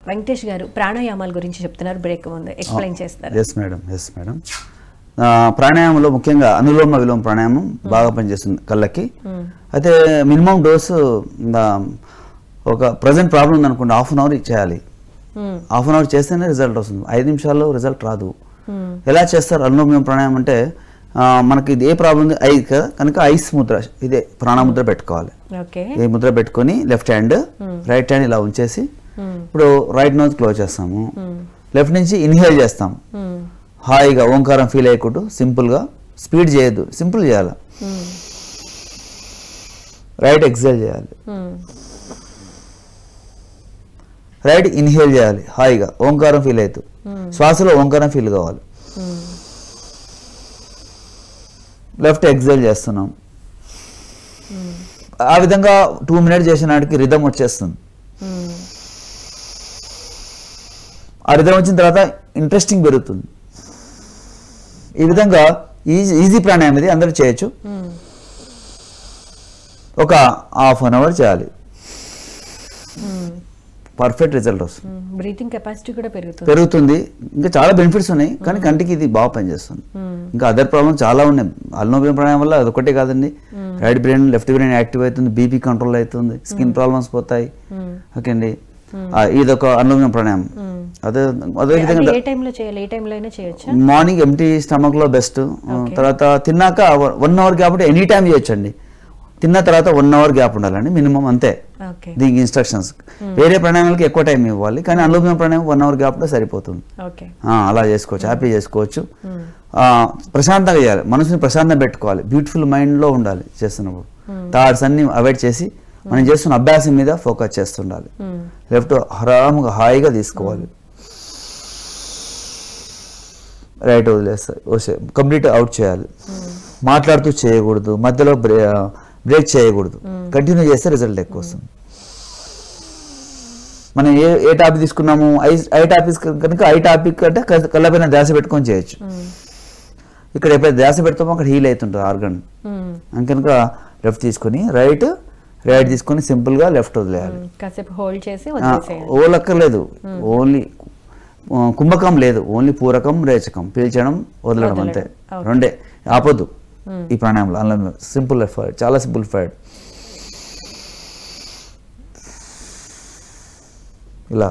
వెంకటేష్ గారు ప్రాణాయామాల గురించి చెప్తున్నారు బ్రేక్ ముందు ఎక్స్ప్లెయిన్ చేస్తారు ఎస్ మేడం ఎస్ మేడం ఆ, ప్రాణాయామంలో ముఖ్యంగా అనులోమ విలోమ ప్రాణాయామం బాగా పనిచేస్తుంది కళ్ళకి అయితే మినిమం డోసు ఇంకా ఒక ప్రజెంట్ ప్రాబ్లం ఉందనుకోండి హాఫ్ అన్ అవర్ చేయాలి మ్మ్. హాఫ్ అన్ అవర్ చేస్తేనే రిజల్ట్ వస్తుంది ఐదు నిమిషాల్లో రిజల్ట్ రాదు మ్మ్. ఎలా చేస్తారు అనులోమ విలోమ ప్రాణాయామం అంటే ఆ, మనకి ఇది ఏ ప్రాబ్లం ఉంది ఐ కదా కనుక ఐస్ ముద్ర ఇదే ప్రాణముద్ర పెట్టుకోవాలి ఓకే ఈ ముద్ర పెట్టుకొని లెఫ్ట్ హ్యాండ్ రైట్ హ్యాండ్ ఇలా ఉంచేసి మ్మ్. ఇప్పుడు రైట్ నోజ్ క్లోజ్ చేస్తాము మ్మ్. లెఫ్ట్ నుంచి ఇన్హేల్ చేస్తాం మ్మ్. హాయిగా ఓంకారం ఫీల్ అయ్యకూడదు సింపుల్గా స్పీడ్ చేయొద్దు సింపుల్ చేయాలి మ్మ్. రైట్ ఎక్సైల్ చేయాలి మ్మ్. రైట్ ఇన్హేల్ చేయాలి హాయిగా ఓంకారం ఫీల్ అవుతూ శ్వాసలో ఓంకారం ఫీల్ కావాలి మ్మ్. లెఫ్ట్ ఎక్సైల్ చేస్తున్నాం ఆ విధంగా టూ మినిట్స్ చేసిన నాటికి రిధం వచ్చేస్తుంది మ్మ్. ఆ రిధం వచ్చిన తర్వాత ఇంట్రెస్టింగ్ పెరుగుతుంది ఈ విధంగా ఈజీ ఈజీ ప్రాణాయామం ఇది అందరూ చేయొచ్చు మ్మ్. ఒక హాఫ్ అన్ అవర్ చేయాలి మ్మ్. పర్ఫెక్ట్ రిజల్ట్ వస్తుంది మ్మ్. బ్రీతింగ్ కెపాసిటీ కూడా పెరుగుతుంది పెరుగుతుంది ఇంకా చాలా బెనిఫిట్స్ ఉన్నాయి కానీ కంటికి ఇది బాగా పనిచేస్తుంది మ్మ్. ఇంకా అదర్ ప్రాబ్లమ్స్ చాలా ఉన్నాయి అల్నోబియం ప్రాణాయామం వల్ల అదొకటే కాదండి right brain left brain active అవుతుంది బీపీ కంట్రోల్ అవుతుంది స్కిన్ ప్రాబ్లమ్స్ పోతాయి మ్మ్. ఓకే అండి ఆ, ఇదొక అల్నోబియం ప్రాణాయామం మ్మ్. అదే అదే అది విధంగా ఏ టైంలో చేయాలి ఏ టైంలో అయినా చేయొచ్చా మార్నింగ్ ఎంటీ స్టమక్ లో బెస్ట్ తర్వాత తిన్నాక one hour gap any time చేయొచ్చండి తిన్న తర్వాత వన్ అవర్ గ్యాప్ ఉండాలండి మినిమం అంతే ఓకే దీనికి ఇన్స్ట్రక్షన్స్ వేరే ప్రాణాయామాలకి ఎక్కువ టైం ఇవ్వాలి కానీ అనులోమ ప్రాణాయామం వన్ అవర్ గ్యాప్లో సరిపోతుంది ఓకే ఆ, అలా చేసుకోవచ్చు హ్యాపీ చేసుకోవచ్చు ఆ, ప్రశాంతంగా చేయాలి మనసుని ప్రశాంతంగా పెట్టుకోవాలి బ్యూటిఫుల్ మైండ్లో ఉండాలి చేస్తున్నప్పుడు థాట్స్ అన్ని అవాయిడ్ చేసి మనం చేస్తున్న అభ్యాసం మీద ఫోకస్ చేస్తుండాలి మ్మ్. లెఫ్ట్ హరాముగా హాయిగా తీసుకోవాలి రైట్ వదిలేస్తారు వస్తే కంప్లీట్ అవుట్ చేయాలి మాట్లాడుతూ చేయకూడదు మధ్యలో బ్రే బ్రేక్ చేయకూడదు కంటిన్యూ చేస్తే రిజల్ట్ ఎక్కువ వస్తుంది మనం ఏ ఏ టాపిక్ తీసుకున్నాము ఐ ఐ టాపిక్ కనుక ఐ టాపిక్ అంటే క- కళ్ళపైన ధ్యాస పెట్టుకొని చేయొచ్చు మ్మ్. ఇక్కడ ఎప్పుడైతే ధ్యాస పెడతామో అక్కడ హీల్ అవుతుంటుంది ఆర్గన్ మ్మ్. కనుక లెఫ్ట్ తీసుకొని రైట్ రైట్ తీసుకొని సింపుల్గా లెఫ్ట్ వదిలేయాలి మ్మ్. కాసేపు హోల్డ్ చేసి ఆ, వదిలేసేయాలి ఓ లెక్కలేదు ఓన్లీ ఆ, కుంభకం లేదు ఓన్లీ పూరకం రేచకం పీల్చడం వదలడం అంతే వదలడం. ఓకే. రెండే ఆపొద్దు ఈ ప్రాణాయంలో అందులో సింపుల్ ఎఫర్ట్ చాలా సింపుల్ ఎఫర్ట్ ఇలా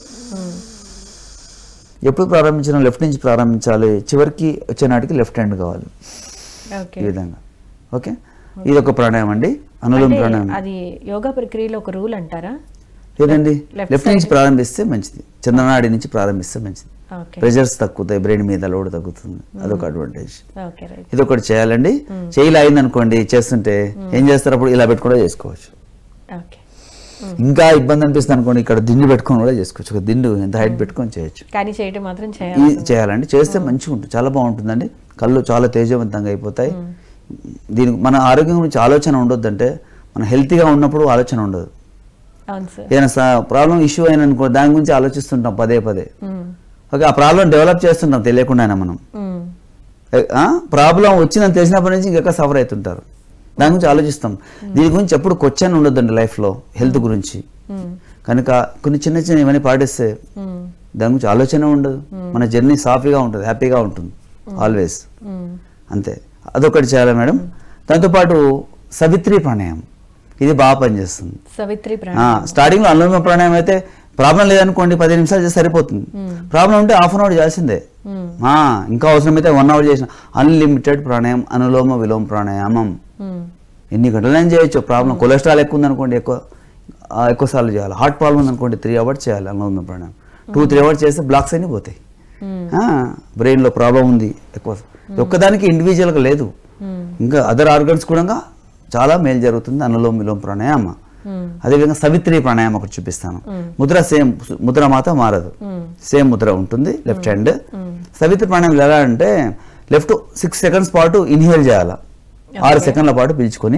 ఎప్పుడు ప్రారంభించిన లెఫ్ట్ నుంచి ప్రారంభించాలి చివరికి వచ్చే నాటికి లెఫ్ట్ హ్యాండ్ కావాలి ఓకే ఈ విధంగా ఓకే ఇది ఒక ప్రాణాయామం అండి అనులోమ అంటే ప్రాణాయామం అది యోగా ప్రక్రియలో ఒక రూల్ అంటారా లేదండి Left లెఫ్ట్ నుంచి side. ప్రారంభిస్తే మంచిది చంద్రనాడి నుంచి ప్రారంభిస్తే మంచిది ఓకే ప్రెషర్స్ తగ్గుతాయి బ్రెయిన్ మీద లోడ్ తగ్గుతుంది అదొక అడ్వాంటేజ్ ఓకే రైట్ ఇది ఒకటి చేయాలండి చేయలు అయింది అనుకోండి చేస్తుంటే ఏం చేస్తారు అప్పుడు ఇలా పెట్టుకుంటే చేసుకోవచ్చు ఓకే ఇంకా ఇబ్బంది అనిపిస్తుంది అనుకోండి ఇక్కడ దిండు పెట్టుకొని కూడా చేసుకోవచ్చు ఒక దిండు ఎంత హైట్ పెట్టుకొని చేయొచ్చు కానీ చేయటం మాత్రం ఇది చేయాలి చేయాలండి చేస్తే మంచిగా ఉంటుంది చాలా బాగుంటుందండి కళ్ళు చాలా తేజవంతంగా అయిపోతాయి దీనికి మన ఆరోగ్యం గురించి ఆలోచన ఉండొద్దంటే మన హెల్తీగా ఉన్నప్పుడు ఆలోచన ఉండదు అవును సార్ ఏదైనా ప్రాబ్లం ఇష్యూ అయిన అనుకో దాని గురించి ఆలోచిస్తుంటాం పదే పదే మ్మ్. ఓకే ఆ ప్రాబ్లం డెవలప్ చేస్తుంటాం తెలియకుండానే మనం మ్మ్. ప్రాబ్లం వచ్చిందని తెలిసినప్పటి నుంచి ఇంకా సఫర్ అవుతుంటారు దాని గురించి ఆలోచిస్తాం దీని గురించి ఎప్పుడు క్వశ్చన్ ఉండొద్దండి లైఫ్లో హెల్త్ గురించి మ్మ్. కనుక కొన్ని చిన్న చిన్న ఇవన్నీ పాటిస్తే మ్మ్. దాని గురించి ఆలోచన ఉండదు మన జర్నీ సాఫీగా ఉంటుంది హ్యాపీగా ఉంటుంది ఆల్వేస్ మ్మ్. అంతే అదొకటి చేయాలి మేడం దాంతోపాటు సవిత్రి ప్రాణాయామం ఇది బాగా పనిచేస్తుంది సవిత్రి ఆ, ప్రాణాయామం స్టార్టింగ్ లో అనులోమ ప్రాణాయామం అయితే ప్రాబ్లం లేదనుకోండి పది నిమిషాలు చేస్తే సరిపోతుంది ప్రాబ్లం ఉంటే హాఫ్ అన్ అవర్ చేయాల్సిందే మ్మ్. ఆ, ఇంకా అవసరమైతే వన్ అవర్ చేసిన అన్లిమిటెడ్ ప్రాణాయామం అనులోమ విలోమ ప్రాణాయామం మ్మ్. ఎన్ని గంటలైనా చేయొచ్చు ప్రాబ్లం కొలెస్ట్రాల్ ఎక్కువ ఉందనుకోండి ఎక్కువ ఆ, ఎక్కువ సార్లు చేయాలి హార్ట్ ప్రాబ్లం ఉందనుకోండి త్రీ అవర్స్ చేయాలి అనులోమ ప్రాణాయామం టూ త్రీ అవర్స్ చేస్తే బ్లాక్స్ అన్ని పోతాయి మ్మ్. బ్రెయిన్లో ప్రాబ్లం ఉంది ఎక్కువ ఒక్కదానికి ఇండివిజువల్గా లేదు మ్మ్. ఇంకా అదర్ ఆర్గన్స్ కూడా చాలా మేలు జరుగుతుంది అనులోమ విలోమ ప్రాణాయామ మ్మ్. అదేవిధంగా సవిత్రి ప్రాణాయామం ఒకటి చూపిస్తాను ముద్ర సేమ్ ముద్ర మాత్రం మారదు మ్మ్. సేమ్ ముద్ర ఉంటుంది లెఫ్ట్ హ్యాండ్ సవిత్రి ప్రాణాయామం ఎలా అంటే లెఫ్ట్ సిక్స్ సెకండ్స్ పాటు ఇన్హేల్ చేయాలి ఆరు సెకండ్ల పాటు పీల్చుకొని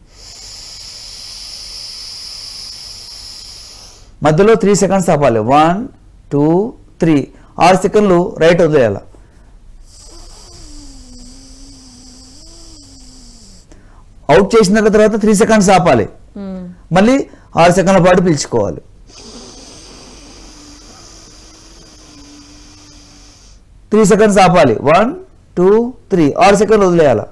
మధ్యలో త్రీ సెకండ్స్ ఆపాలి వన్ టూ త్రీ ఆరు సెకండ్లు రైట్ వదిలేయాలి అవుట్ చేసిన తర్వాత త్రీ సెకండ్స్ ఆపాలి మ్మ్. మళ్ళీ ఆరు సెకండ్ల పాటు పీల్చుకోవాలి త్రీ సెకండ్స్ ఆపాలి వన్ టూ త్రీ ఆరు సెకండ్లు వదిలేయాలి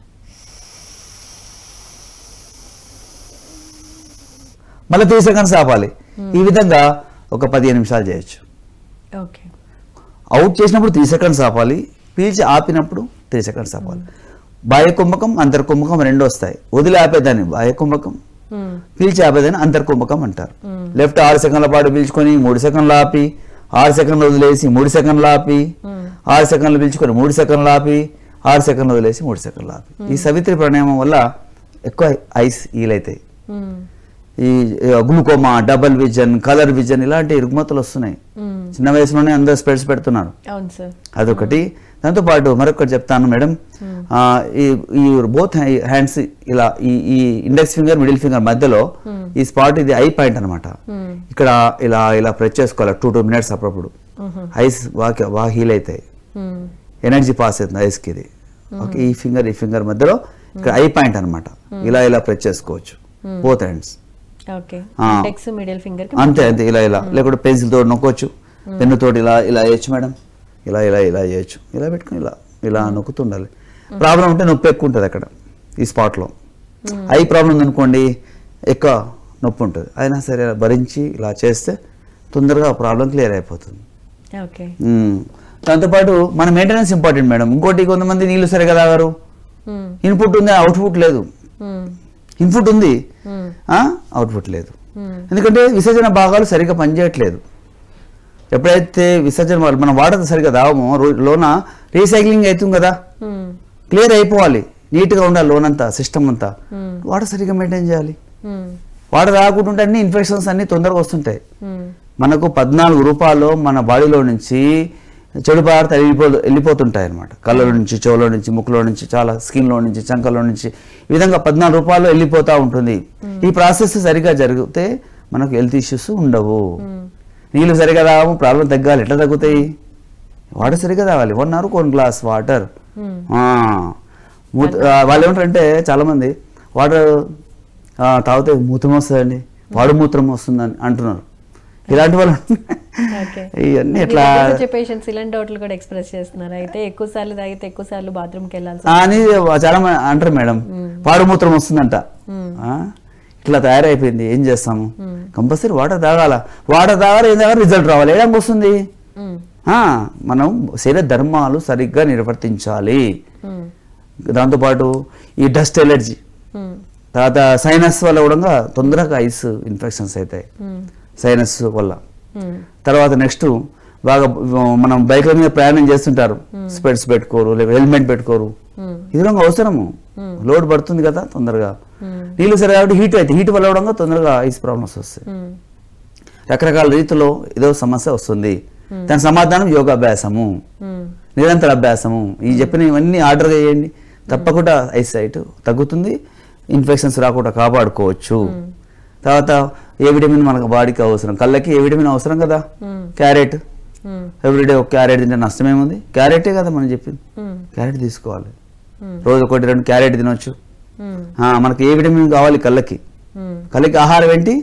మళ్ళీ త్రీ సెకండ్స్ ఆపాలి ఈ విధంగా ఒక పదిహేను నిమిషాలు చేయొచ్చు ఓకే అవుట్ చేసినప్పుడు త్రీ సెకండ్స్ ఆపాలి పీల్చి ఆపినప్పుడు త్రీ సెకండ్స్ ఆపాలి బాహ్య కుంభకం అంతర్ కుంభకం రెండు వస్తాయి వదిలి ఆపేదాన్ని బాహ్య కుంభకం పీల్చి ఆపేదాన్ని అంతర్ కుంభకం అంటారు లెఫ్ట్ ఆరు సెకండ్ల పాటు పీల్చుకొని మూడు సెకండ్లు ఆపి ఆరు సెకండ్లు వదిలేసి మూడు సెకండ్లు ఆపి ఆరు సెకండ్లు పీల్చుకొని మూడు సెకండ్లు ఆపి ఆరు సెకండ్లు వదిలేసి మూడు సెకండ్లు ఆపి ఈ సవిత్రి ప్రాణాయామం వల్ల ఎక్కువ ఐస్ ఈలైతాయి ఈ glaucoma double vision colour vision ఇలాంటి రుగ్మతలు వస్తున్నాయి చిన్న వయసులోనే అందరూ స్పెడ్స్ పెడుతున్నారు అవును సార్ అదొకటి దాంతోపాటు మరొకటి చెప్తాను మేడం ఆ, ఈ ఈ బోత్ హ్యాండ్స్ ఇలా ఈ ఈ ఇండెక్స్ ఫింగర్ మిడిల్ ఫింగర్ మధ్యలో ఈ స్పాట్ ఇది ఐ పాయింట్ అన్నమాట ఇక్కడ ఇలా ఇలా ప్రెస్ చేసుకోవాలి టూ టూ మినిట్స్ అప్పుడప్పుడు ఐస్ బాగా బాగా హీల్ అవుతాయి ఎనర్జీ పాస్ అవుతుంది ఐస్కి ఇది ఓకే ఈ ఫింగర్ ఈ ఫింగర్ మధ్యలో ఇక్కడ ఐ పాయింట్ అన్నమాట ఇలా ఇలా ప్రెస్ చేసుకోవచ్చు బోత్ హ్యాండ్స్ ఓకే ఆ. టెక్స్ మిడిల్ ఫింగర్ అంతే అంతే ఇలా ఇలా లేకుంటే పెన్సిల్ తోటి నొక్కొచ్చు పెన్ను తోటి ఇలా ఇలా చేయొచ్చు మేడం ఇలా ఇలా ఇలా చేయొచ్చు ఇలా పెట్టుకుని ఇలా ఇలా నొక్కుతుండాలి ప్రాబ్లం ఉంటే నొప్పి ఎక్కువ ఉంటుంది అక్కడ ఈ స్పాట్లో ఐ ప్రాబ్లం ఉందనుకోండి ఎక్కువ నొప్పి ఉంటుంది అయినా సరే ఇలా భరించి ఇలా చేస్తే తొందరగా ప్రాబ్లం క్లియర్ అయిపోతుంది ఓకే మ్మ్. దాంతోపాటు మన మెయింటెనెన్స్ ఇంపార్టెంట్ మేడం ఇంకోటి కొంతమంది నీళ్లు సరిగా తాగారు ఇన్పుట్ ఉంది అవుట్పుట్ లేదు ఇన్పుట్ ఉంది అవుట్పుట్ లేదు ఎందుకంటే విసర్జన భాగాలు సరిగ్గా పనిచేయట్లేదు ఎప్పుడైతే విసర్జన భాగాలు మనం వాటర్ సరిగ్గా తాగమో రో- లోన రీసైక్లింగ్ అవుతుంది కదా క్లియర్ అయిపోవాలి నీట్గా ఉండాలి లోన్ అంతా సిస్టమ్ అంతా వాటర్ సరిగ్గా మెయింటైన్ చేయాలి వాటర్ తాగకుంటుంటే అన్ని ఇన్ఫెక్షన్స్ అన్ని తొందరగా వస్తుంటాయి మనకు పద్నాలుగు రూపాయలు మన బాడీలో నుంచి చెడు పదార్థాలు వెళ్ళిపో వెళ్ళిపోతుంటాయి అనమాట కళ్ళలో నుంచి చెవులో నుంచి ముక్కులో నుంచి చాలా స్కిన్లో నుంచి చంకలో నుంచి ఈ విధంగా పద్నాలుగు రూపాయలు వెళ్ళిపోతూ ఉంటుంది ఈ ప్రాసెస్ సరిగా జరిగితే మనకు హెల్త్ ఇష్యూస్ ఉండవు నీళ్ళు సరిగా తాగము ప్రాబ్లం తగ్గాలి ఎట్లా తగ్గుతాయి వాటర్ సరిగా తాగాలి one hour one glass water మూత ఆ, వాళ్ళు ఏమంటారంటే చాలామంది వాటర్ తాగితే మూత్రం వస్తుందండి వాడు మూత్రం వస్తుందని అంటున్నారు ఇలాంటి వాళ్ళు ఓకే ఇవన్నీ ఎట్లా వచ్చే పేషెంట్స్ ఇలాంటి డౌట్లు కూడా ఎక్స్ప్రెస్ చేస్తున్నారు అయితే ఎక్కువ సార్లు తాగితే ఎక్కువ సార్లు బాత్రూమ్కి వెళ్ళాల్సి ఆ, అని చాలా మంది అంటారు మేడం వాడు మూత్రం వస్తుందంట ఆ, ఇట్లా తయారైపోయింది ఏం చేస్తాము కంపల్సరీ వాటర్ తాగాల వాటర్ తాగాలి ఏం తాగాలి రిజల్ట్ రావాలి ఏడానికి వస్తుంది ఉమ్, ఆ, మనం శరీర ధర్మాలు సరిగ్గా నిర్వర్తించాలి ఉమ్, దాంతోపాటు ఈ డస్ట్ ఎలర్జీ ఉమ్, తర్వాత సైనస్ వల్ల కూడా తొందరగా ఐస్ ఇన్ఫెక్షన్స్ అవుతాయి ఉమ్, సైనస్ వల్ల ఉమ్, తర్వాత నెక్స్ట్ బాగా మనం బైక్ల మీద ప్రయాణం చేస్తుంటారు స్పెడ్స్ పెట్టుకోరు లేదా హెల్మెట్ పెట్టుకోరు ఉమ్, ఇది కూడా అవసరము లోడ్ పడుతుంది కదా తొందరగా ఉమ్, నీళ్ళు సరే కాబట్టి హీట్ అయితే హీట్ వల్ల కూడా తొందరగా ఐస్ ప్రాబ్లమ్స్ వస్తాయి ఉమ్, రకరకాల రీతిలో ఏదో సమస్య వస్తుంది దాని సమాధానం యోగాభ్యాసము ఉమ్, నిరంతర అభ్యాసము ఈ చెప్పిన ఇవన్నీ ఆర్డర్ చేయండి తప్పకుండా ఐస్ సైట్ తగ్గుతుంది ఇన్ఫెక్షన్స్ రాకుండా కాపాడుకోవచ్చు తర్వాత ఏ విటమిన్ మనకు బాడీకి అవసరం కళ్ళకి ఏ విటమిన్ అవసరం కదా ఉమ్, క్యారెట్ ఉమ్, ఎవ్రీడే ఒక క్యారెట్ తింటే నష్టమేముంది క్యారెటే కదా మనం చెప్పింది ఉమ్, క్యారెట్ తీసుకోవాలి ఉమ్, రోజు ఒకటి రెండు క్యారెట్ తినొచ్చు ఉమ్, ఆ, మనకి ఏ విటమిన్ కావాలి కళ్ళకి ఉమ్, కళ్ళకి ఆహారం ఏంటి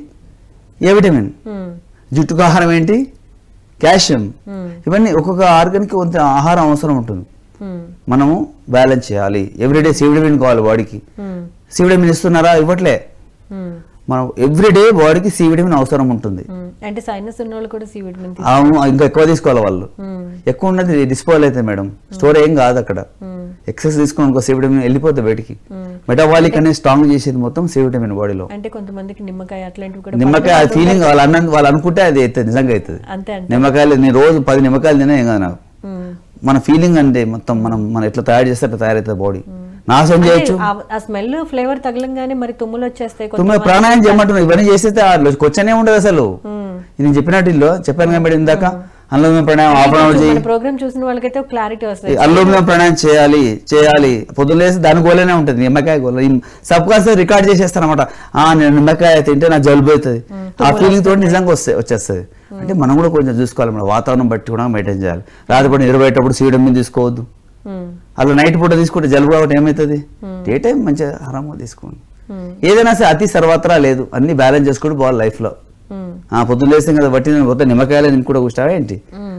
ఏ విటమిన్ ఉమ్, జుట్టుకు ఆహారం ఏంటి కాల్షియం ఉమ్, ఇవన్నీ ఒక్కొక్క ఆర్గన్కి కొంత ఆహారం అవసరం ఉంటుంది ఉమ్, మనము బ్యాలెన్స్ చేయాలి ఎవ్రీడే సి విటమిన్ కావాలి బాడీకి ఉమ్, సి విటమిన్ ఇస్తున్నారా ఇవ్వట్లే ఉమ్, మనం ఎవ్రీడే బాడీకి సి విటమిన్ అవసరం ఉంటుంది ఉమ్. అంటే సైనస్ ఉన్న వాళ్ళు కూడా సి విటమిన్ అవును ఇంకా ఎక్కువ తీసుకోవాలి వాళ్ళు ఎక్కువ ఉన్నది డిస్పోజల్ అవుతుంది మేడం స్టోర్ ఏం కాదు అక్కడ ఎక్సెస్ తీసుకుని ఇంకో సి విటమిన్ వెళ్ళిపోతుంది బయటికి మెటాబాలిక్ అనేది స్ట్రాంగ్ చేసేది మొత్తం సి విటమిన్ బాడీలో అంటే కొంతమందికి నిమ్మకాయ అట్లాంటివి కూడా నిమ్మకాయ ఆ ఫీలింగ్ వాళ్ళు అన్న వాళ్ళు అనుకుంటే అది అవుతుంది నిజంగా అవుతుంది అంతే అంటే నిమ్మకాయలు నేను రోజు పది నిమ్మకాయలు తినే ఏం కాదు నాకు ఉమ్. మన ఫీలింగ్ అంటే మొత్తం మనం మనం ఎట్లా తయారు చేస్తే అట్లా తయారవుతుంది బాడీ నాశనం చేయొచ్చు అంటే ఆ- ఆ స్మెల్ ఫ్లేవర్ తగలంగానే మరి తుమ్ములు వచ్చేస్తాయి తుమ్మ కొంతమంది- ప్రాణాయామం చేయమంటున్నావు ఇవన్నీ చేసేస్తే క్వశ్చనే ఉండదు అసలు ఉమ్. నేను చెప్పినట్టు ఇల్లు చెప్పాను కాబట్టి ఇందాక అనులోమ ప్రాణాయామం హాఫ్ అన్ అవర్ చేయి మన ప్రోగ్రామ్ చూసిన వాళ్ళకైతే క్లారిటీ వస్తుంది అనులోమ ప్రాణాయామం చేయాలి చేయాలి పొద్దున్న లేసి దాని గోలేనే ఉంటుంది నిమ్మకాయ గోల సబ్ కాన్సర్ రికార్డ్ చేసేస్తాను అనమాట ఆ నేను నిమ్మకాయ తింటే నా జలుబు అవుతుంది ఆ ఫీలింగ్ తోటి నిజంగా వస్తే వచ్చేస్తుంది అంటే మనం కూడా కొంచెం చూసుకోవాలి మన వాతావరణం బట్టి కూడా మెయింటైన్ చేయాలి రాత్రిపూట నిద్రపోయేటప్పుడు సీడం మీద తీసుకోవద్దు ఉమ్. అలా నైట్ పూట తీసుకుంటే జలుబు కాబట్టి ఏమవుతుంది డే టైం మంచిగా ఆరాంగా తీసుకోండి ఉమ్. ఏదైనా సరే అతి సర్వత్రా లేదు అన్ని బ్యాలెన్స్ చేసుకుంటూ పోవాలి లైఫ్లో ఉమ్. ఆ పొద్దున్న లేస్తే కదా బట్టి నేను కొత్త నిమ్మకాయలు నేను కూడా కూర్చావా ఏంటి ఉమ్.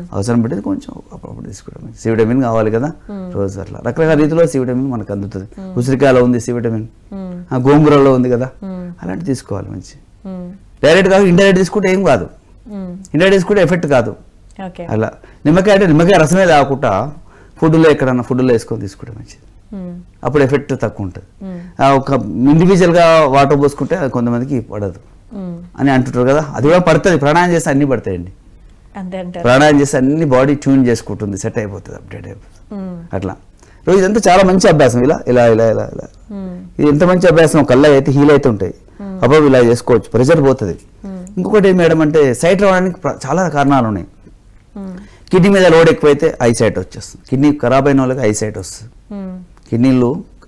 అవసరం పట్టేది కొంచెం అప్పుడప్పుడు తీసుకోవడం సి విటమిన్ కావాలి కదా రోజు అట్లా రకరకాల రీతిలో సి విటమిన్ మనకు అందుతుంది ఉసిరికాయలో ఉంది సి విటమిన్ మ్మ్. ఆ గోంగూరలో ఉంది కదా మ్మ్. అలాంటి తీసుకోవాలి మంచి మ్మ్. డైరెక్ట్ కాదు ఇండైరెక్ట్ తీసుకుంటే ఏం కాదు మ్మ్. ఇండైరెక్ట్ తీసుకుంటే ఎఫెక్ట్ కాదు ఓకే అలా నిమ్మకాయ అంటే నిమ్మకాయ రసమే తాగకుండా ఫుడ్లో ఎక్కడన్నా ఫుడ్లో వేసుకొని తీసుకుంటే మంచిది మ్మ్. అప్పుడు ఎఫెక్ట్ తక్కువ ఉంటుంది మ్మ్. ఆ ఒక ఇండివిజువల్గా వాటర్ పోసుకుంటే అది కొంతమందికి పడదు మ్మ్. అని అంటుంటారు కదా అది కూడా పడుతుంది ప్రాణాయామం చేస్తే అన్నీ పడతాయండి అంతే అంటారు ప్రాణాయామం చేస్తే అన్ని బాడీ ట్యూన్ చేసుకుంటుంది సెట్ అయిపోతుంది అప్డేట్ అయిపోతుంది మ్మ్. అట్లా రోజు ఇదంతా చాలా మంచి అభ్యాసం ఇలా ఇలా ఇలా ఇలా ఇలా మ్మ్. ఇది ఎంత మంచి అభ్యాసం కళ్ళ అయితే హీల్ అయితే ఉంటాయి అప్పుడు ఇలా చేసుకోవచ్చు ప్రెషర్ పోతుంది ఇంకొకటి ఏం మేడం అంటే సైట్ రావడానికి ప్ర- చాలా కారణాలు ఉన్నాయి మ్మ్. కిడ్నీ మీద లోడ్ ఎక్కువైతే ఐ సైట్ వచ్చేస్తుంది కిడ్నీ ఖరాబ్ అయిన వాళ్ళకి ఐ సైట్ వస్తుంది మ్మ్. కిడ్నీలు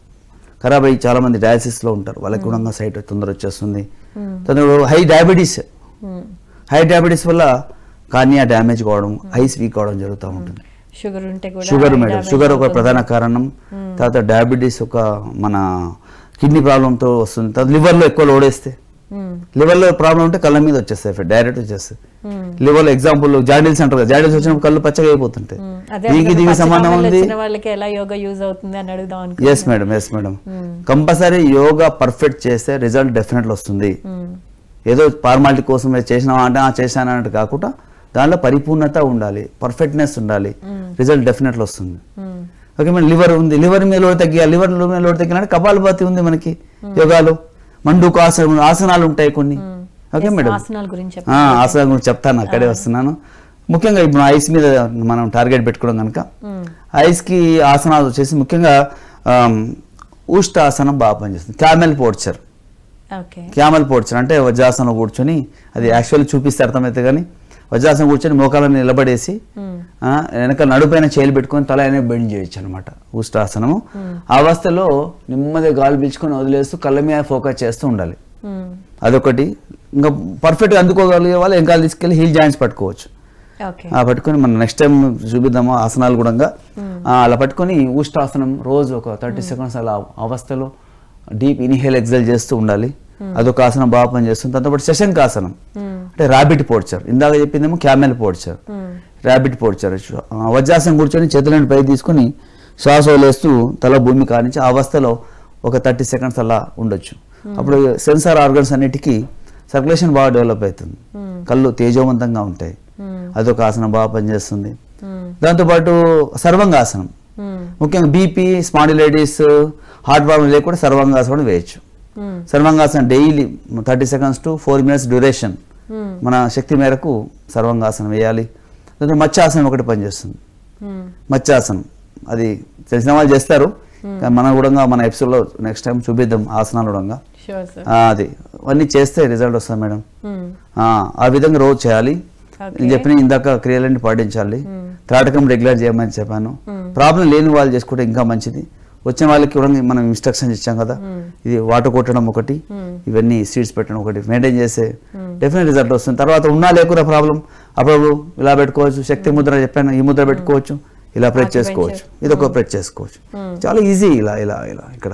ఖరాబ్ అయ్యి చాలా మంది డయాలసిస్లో ఉంటారు వాళ్ళకి కూడా సైట్ తొందర వచ్చేస్తుంది తొందర హై డయాబెటీస్ మ్మ్. హై డయాబెటీస్ వల్ల కార్నియా డ్యామేజ్ కావడం ఐస్ వీక్ అవడం జరుగుతూ ఉంటుంది షుగర్ ఉంటే కూడా షుగర్ మేడం damage షుగర్ ఒక అవుతుంది. ప్రధాన కారణం తర్వాత డయాబెటీస్ ఒక మన కిడ్నీ ప్రాబ్లంతో వస్తుంది తర్వాత లివర్లో ఎక్కువ లోడ్ వేస్తే మ్మ్. లివర్లో ప్రాబ్లం ఉంటే కళ్ళ మీద వచ్చేస్తాయి ఎఫెక్ట్ డైరెక్ట్ వచ్చేస్తాయి మ్మ్. లివర్లో ఎగ్జాంపుల్ జాండిల్స్ అంటారు కదా జాండిల్స్ వచ్చినప్పుడు కళ్ళు పచ్చగా అయిపోతుంటాయి మ్మ్. అదే దీనికి అనుకుంటా, దీనికి పచ్చ సంబంధం కమ్మలు ఉంది వచ్చిన వాళ్ళకి ఎలా యోగా యూజ్ అవుతుంది అని అడుగుదాం ఎస్ అనుకుంటున్నా. మేడం ఎస్ మేడం మ్మ్. కంపల్సరీ యోగా పర్ఫెక్ట్ చేస్తే రిజల్ట్ డెఫినెట్లు వస్తుంది మ్మ్. ఏదో ఫార్మాలిటీ కోసం ఏదో చేసినావా అంటే ఆ చేశాను అన్నట్టు కాకుండా దాంట్లో పరిపూర్ణత ఉండాలి పర్ఫెక్ట్నెస్ ఉండాలి రిజల్ట్ డెఫినెట్లు వస్తుంది మ్మ్. ఓకే మేడం లివర్ ఉంది లివర్ మీద లోడ్ తగ్గియాలి లివర్ మీద లోడ్ తగ్గియాలంటే కపాలభాతి ఉంది మనకి యోగాలు మండుకు ఆసనం ఆసనాలు ఉంటాయి కొన్ని ఓకే Yes, మేడం ఆసనాల గురించి ఆ, చెప్పండి. ఆసనాల గురించి చెప్తాను అక్కడే వస్తున్నాను ముఖ్యంగా ఇప్పుడు ఐస్ మీద మనం టార్గెట్ పెట్టుకోవడం కనుక మ్మ్. ఐస్కి ఆసనాలు వచ్చేసి ముఖ్యంగా ఆమ్, ఊష్టాసనం బాగా పనిచేస్తుంది camel posture okay camel posture అంటే వజ్రాసనం కూర్చొని అది యాక్చువల్లీ చూపిస్తే అర్థమైతే కానీ వజ్రాసనం కూర్చొని మోకాలను నిలబడేసి మ్మ్. ఆ, వెనక నడుపైన చేలు పెట్టుకొని తల అయినా బెండ్ చేయొచ్చు అనమాట ఉష్టాసనము ఆ అవస్థలో నెమ్మదిగా గాలి పీల్చుకొని వదిలేస్తూ కళ్ళ మీద ఫోకస్ చేస్తూ ఉండాలి మ్మ్. అదొకటి ఇంకా పర్ఫెక్ట్గా అందుకోగలిగే వాళ్ళు ఇంకా తీసుకెళ్ళి హీల్ జాయింట్స్ పట్టుకోవచ్చు ఓకే ఆ పట్టుకొని మనం నెక్స్ట్ టైం చూపిద్దాము ఆసనాలు కూడా ఆ, అలా పట్టుకొని ఊష్టాసనం రోజు ఒక థర్టీ సెకండ్స్ అలా అవస్థలో డీప్ ఇన్హేల్ ఎక్సైల్ చేస్తూ ఉండాలి అదొక ఆసనం బాగా పనిచేస్తుంది దాంతోపాటు శశంక ఆసనం మ్మ్. అంటే ర్యాబిట్ పోడ్చర్ ఇందాక చెప్పిందేమో క్యామెల్ పోడ్చర్ మ్మ్. ర్యాబిట్ పోడ్చర్ ఆ, వజ్రాసనం కూర్చొని చేతులను పై తీసుకుని శ్వాస వదిలేస్తూ తల భూమి కానించి ఆ అవస్థలో ఒక థర్టీ సెకండ్స్ అలా ఉండొచ్చు అప్పుడు సెన్సార్ ఆర్గన్స్ అన్నిటికీ సర్క్యులేషన్ బాగా డెవలప్ అవుతుంది మ్మ్. కళ్ళు తేజోవంతంగా ఉంటాయి మ్మ్. అదొక ఆసనం బాగా పనిచేస్తుంది మ్మ్. దాంతోపాటు సర్వంగాసనం మ్మ్. ముఖ్యంగా బీపీ స్పాండిలైటిస్ హార్ట్ ప్రాబ్లం లేకుండా సర్వంగాసనం కూడా వేయచ్చు మ్మ్. సర్వంగాసనం daily thirty seconds to four minutes duration మ్మ్. మన శక్తి మేరకు సర్వంగాసనం వేయాలి దాంతో మత్స్యాసనం ఒకటి పనిచేస్తుంది మ్మ్. మత్స్యాసనం అది తెలిసిన వాళ్ళు చేస్తారు కానీ మన కూడా మన ఎపిసోడ్లో నెక్స్ట్ టైం చూపిద్దాం ఆసనాలు కూడా షూర్ సార్ ఆ, అది అవన్నీ చేస్తే రిజల్ట్ వస్తుంది మేడం మ్మ్. ఆ, ఆ విధంగా రోజు చేయాలి Okay. నేను చెప్పిన ఇందాక క్రియలన్నీ పాటించాలి మ్మ్. త్రాటకం రెగ్యులర్ చేయమని చెప్పాను మ్మ్. ప్రాబ్లం లేని వాళ్ళు చేసుకుంటే ఇంకా మంచిది వచ్చిన వాళ్ళకి కూడా మనం ఇన్స్ట్రక్షన్స్ ఇచ్చాం కదా మ్మ్. ఇది వాటర్ కొట్టడం ఒకటి మ్మ్. ఇవన్నీ సీడ్స్ పెట్టడం ఒకటి మెయింటైన్ చేస్తే మ్మ్. డెఫినెట్ రిజల్ట్ వస్తుంది తర్వాత ఉన్నా లేకున్నా ప్రాబ్లం అప్పుడు ఇలా పెట్టుకోవచ్చు శక్తి ముద్ర చెప్పాను ఈ ముద్ర పెట్టుకోవచ్చు ఇలా ప్రెస్ Acupuncture. చేసుకోవచ్చు ఇది ఒక ప్రెస్ చేసుకోవచ్చు మ్మ్. చాలా ఈజీ ఇలా ఇలా ఇలా ఇక్కడ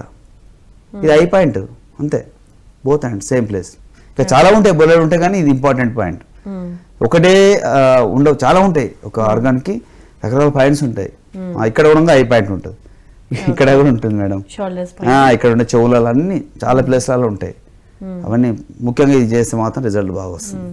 ఇది ఐ పాయింట్ అంతే బోత్ అండ్ సేమ్ ప్లేస్ ఇంకా చాలా ఉంటాయి బొలెడు ఉంటాయి కానీ ఇది ఇంపార్టెంట్ పాయింట్ మ్మ్. ఒకటే ఆ, ఉండవు చాలా ఉంటాయి ఒక ఆర్గాన్కి రకరకాల పాయింట్స్ ఉంటాయి ఆ, ఇక్కడ కూడా ఐ పాయింట్ ఉంటుంది ఇక్కడ కూడా ఉంటుంది మేడం షోల్డర్స్ ఆ, ఇక్కడ ఉండే చెవులలో అన్ని చాలా ప్లేస్లలో ఉంటాయి అవన్నీ ముఖ్యంగా ఇది చేస్తే మాత్రం రిజల్ట్ బాగా వస్తుంది